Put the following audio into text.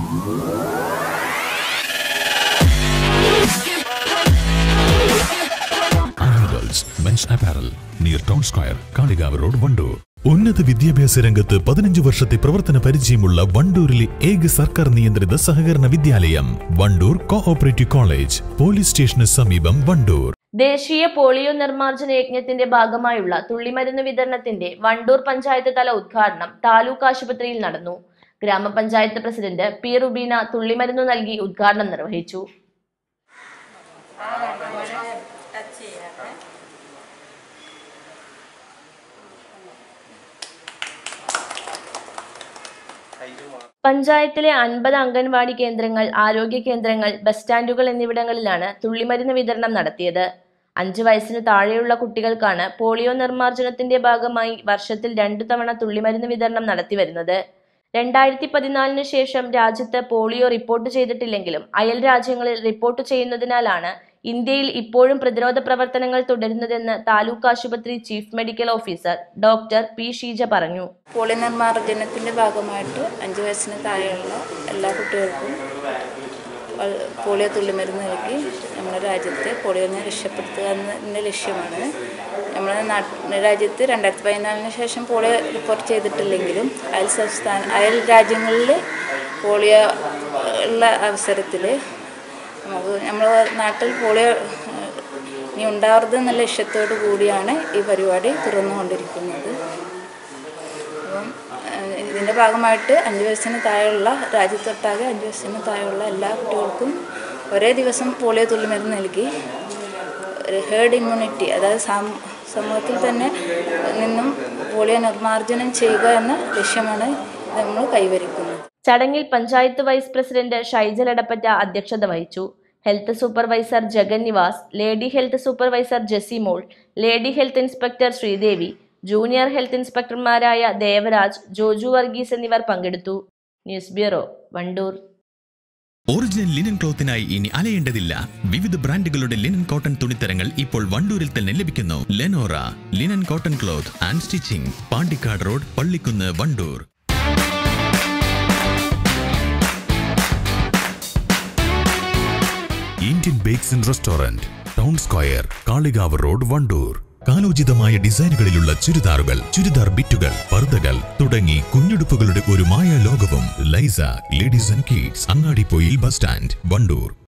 animals men's apparel near town square Kalikavu road Wandoor ഉന്നത വിദ്യാഭ്യാസ രംഗത്ത് പതിനഞ്ച് വർഷത്തെ പ്രവർത്തന പരിചയമുള്ള വണ്ടൂരിലെ ഏക സർക്കാർ നിയന്ത്രിത സഹകരണ വിദ്യാലയം വണ്ടൂർ കോഓപ്പറേറ്റീവ് കോളേജ് പോലീസ് സ്റ്റേഷന് സമീപം വണ്ടൂർ ദേശീയ പോളിയോ നിർമ്മാർജ്ജന യജ്ഞത്തിന്റെ ഭാഗമായുള്ള തുള്ളിമരുന്ന് വിതരണത്തിന്റെ വണ്ടൂർ പഞ്ചായത്ത് തല ഉദ്ഘാടനം താലൂക്ക് ആശുപത്രിയിൽ നടന്നു ഗ്രാമപഞ്ചായത്ത് പ്രസിഡന്റ് പി റുബീന തുള്ളിമരുന്ന് നൽകി ഉദ്ഘാടനം നിർവഹിച്ചു പഞ്ചായത്തിലെ അൻപത് അംഗൻവാടി കേന്ദ്രങ്ങൾ ആരോഗ്യ കേന്ദ്രങ്ങൾ ബസ് സ്റ്റാൻഡുകൾ എന്നിവിടങ്ങളിലാണ് തുള്ളിമരുന്ന് വിതരണം നടത്തിയത് അഞ്ച് വയസ്സിന് താഴെയുള്ള കുട്ടികൾക്കാണ് പോളിയോ നിർമ്മാർജ്ജനത്തിന്റെ ഭാഗമായി വർഷത്തിൽ രണ്ടു തവണ തുള്ളിമരുന്ന് വിതരണം നടത്തിവരുന്നത് രണ്ടായിരത്തി പതിനാലിന് ശേഷം രാജ്യത്ത് പോളിയോ റിപ്പോർട്ട് ചെയ്തിട്ടില്ലെങ്കിലും അയൽ രാജ്യങ്ങളിൽ റിപ്പോർട്ട് ചെയ്യുന്നതിനാലാണ് ഇന്ത്യയിൽ ഇപ്പോഴും പ്രതിരോധ പ്രവർത്തനങ്ങൾ തുടരുന്നതെന്ന് താലൂക്ക് ആശുപത്രി chief medical officer doctor P Sheeja പറഞ്ഞു പോളിയോ നിർമ്മാർജ്ജനത്തിൻ്റെ ഭാഗമായിട്ട് അഞ്ച് വയസ്സിന് താഴെയുള്ള എല്ലാ കുട്ടികൾക്കും വ- പോളിയോ തുള്ളിമരുന്ന് നൽകി നമ്മുടെ രാജ്യത്തെ പോളിയോനെ രക്ഷപ്പെടുത്തുക എന്നതിൻ്റെ ലക്ഷ്യമാണ് നമ്മുടെ നാട്ട് രാജ്യത്ത് രണ്ടായിരത്തി പതിനാലിന് ശേഷം പോളിയോ റിപ്പോർട്ട് ചെയ്തിട്ടില്ലെങ്കിലും അയൽ സംസ്ഥാന അയൽ രാജ്യങ്ങളിൽ പോളിയോ ഉള്ള അവസരത്തിൽ നമുക്ക് നമ്മുടെ നാട്ടിൽ പോളിയോ ഏഹ്, ഇനി ഉണ്ടാവരുത് എന്നുള്ള ലക്ഷ്യത്തോടു കൂടിയാണ് ഈ പരിപാടി തുറന്നുകൊണ്ടിരിക്കുന്നത് അപ്പം ഏഹ്, ഇതിൻ്റെ ഭാഗമായിട്ട് അഞ്ച് വയസ്സിന് താഴെയുള്ള രാജ്യത്തൊട്ടാകെ അഞ്ച് വയസ്സിന് താഴെയുള്ള എല്ലാ കുട്ടികൾക്കും ഒരേ ദിവസം പോളിയോ തുള്ളിമരുന്ന് നൽകി ഒരു ഹേർഡ് ഇമ്മ്യൂണിറ്റി അതായത് സം- സമൂഹത്തിൽ തന്നെ നിന്നും പോളിയോ നിർമ്മാർജ്ജനം ചെയ്യുക എന്ന ലക്ഷ്യമാണ് നമ്മൾ കൈവരിക്കുന്നത് ചടങ്ങിൽ പഞ്ചായത്ത് വൈസ് പ്രസിഡന്റ് ഷൈജൽ എടപ്പറ്റ അധ്യക്ഷത വഹിച്ചു health supervisor Jagan Niwas lady health supervisor Jessy Mol lady health inspector Sreedevi junior health ഇൻസ്പെക്ടർമാരായ ദേവരാജ് ജോജു വർഗീസ് എന്നിവർ പങ്കെടുത്തു news bureau Wandoor original linen ക്ലോത്തിനായി ഇനി അലയേണ്ടതില്ല വിവിധ ബ്രാൻഡുകളുടെ ലിനൻ കോട്ടൺ തുണിത്തരങ്ങൾ ഇപ്പോൾ വണ്ടൂരിൽ തന്നെ ലഭിക്കുന്നു Lenora linen cotton cloth and stitching Pandikkad road Pallikkunnu Wandoor Indian bakes and restaurant town square Kalikavu road Wandoor കാലോചിതമായ ഡിസൈനുകളിലുള്ള ചുരിദാറുകൾ ചുരിദാർ ബിറ്റുകൾ പർദ്ദകൾ തുടങ്ങി കുഞ്ഞുടുപ്പുകളുടെ ഒരു മായ ലോകവും Laisa ladies and kids Angadippoyil bus stand Wandoor